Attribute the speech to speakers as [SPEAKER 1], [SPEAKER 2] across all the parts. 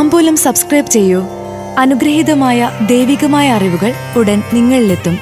[SPEAKER 1] താമ്പൂലം subscribe ചെയ്യൂ അനുഗ്രഹീതമായ ദൈവികമായ അറിവുകൾ ഉടൻ നിങ്ങളിലെത്തും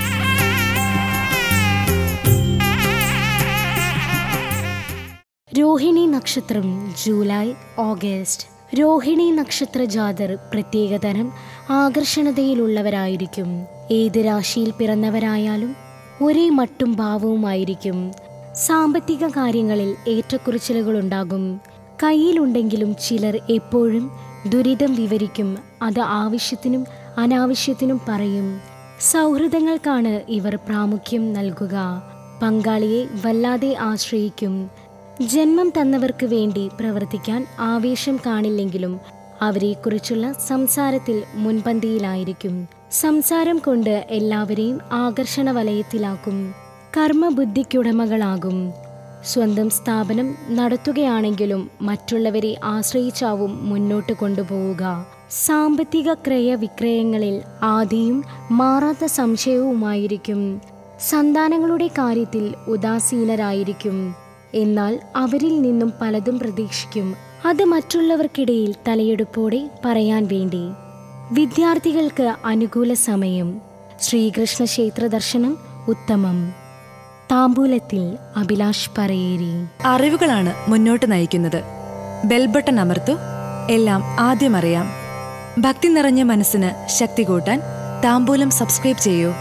[SPEAKER 2] രോഹിണി നക്ഷത്രം ജൂലൈ ഓഗസ്റ്റ് രോഹിണി നക്ഷത്ര ജാതർ പ്രത്യേകതരം ആകർഷണതയിലുള്ളവരായിരിക്കും ഏത് രാശിയിൽ പിറന്നവരായാലും ഒരേ മട്ടും ഭാവവുമായിരിക്കും സാമ്പത്തിക കാര്യങ്ങളിൽ ഏറ്റക്കുറച്ചിലുകളുണ്ടാകും കയ്യിലുണ്ടെങ്കിലും ചിലർ എപ്പോഴും ദുരിതം വിവരിക്കും അത് ആവശ്യത്തിനും അനാവശ്യത്തിനും പറയും സൗഹൃദങ്ങൾക്കാണ് ഇവർ പ്രാമുഖ്യം നൽകുക പങ്കാളിയെ വല്ലാതെ ആശ്രയിക്കും ജന്മം തന്നവർക്ക് വേണ്ടി പ്രവർത്തിക്കാൻ ആവേശം കാണില്ലെങ്കിലും അവരെക്കുറിച്ചുള്ള സംസാരത്തിൽ മുൻപന്തിയിലായിരിക്കും സംസാരം കൊണ്ട് എല്ലാവരെയും ആകർഷണ വലയത്തിലാക്കും കർമ്മബുദ്ധിക്കുടമകളാകും സ്വന്തം സ്ഥാപനം നടത്തുകയാണെങ്കിലും മറ്റുള്ളവരെ ആശ്രയിച്ചാവും മുന്നോട്ട് കൊണ്ടുപോവുക സാമ്പത്തിക ക്രയവിക്രയങ്ങളിൽ ആദിയും മാറാത്ത സംശയവുമായിരിക്കും സന്താനങ്ങളുടെ കാര്യത്തിൽ ഉദാസീനരായിരിക്കും എന്നാൽ അവരിൽ നിന്നും പലതും പ്രതീക്ഷിക്കും അത് മറ്റുള്ളവർക്കിടയിൽ തലയെടുപ്പോടെ പറയാൻ വേണ്ടി വിദ്യാർത്ഥികൾക്ക് അനുകൂല സമയം ശ്രീകൃഷ്ണ ക്ഷേത്ര ദർശനം ഉത്തമം താമ്പൂലത്തിൽ അഭിലാഷ് പറയേരി
[SPEAKER 1] അറിവുകളാണ് മുന്നോട്ട് നയിക്കുന്നത് ബെൽബട്ടൺ അമർത്തു എല്ലാം ആദ്യം അറിയാം ഭക്തി നിറഞ്ഞ മനസ്സിന് ശക്തി കൂട്ടാൻ താമ്പൂലം സബ്സ്ക്രൈബ് ചെയ്യൂ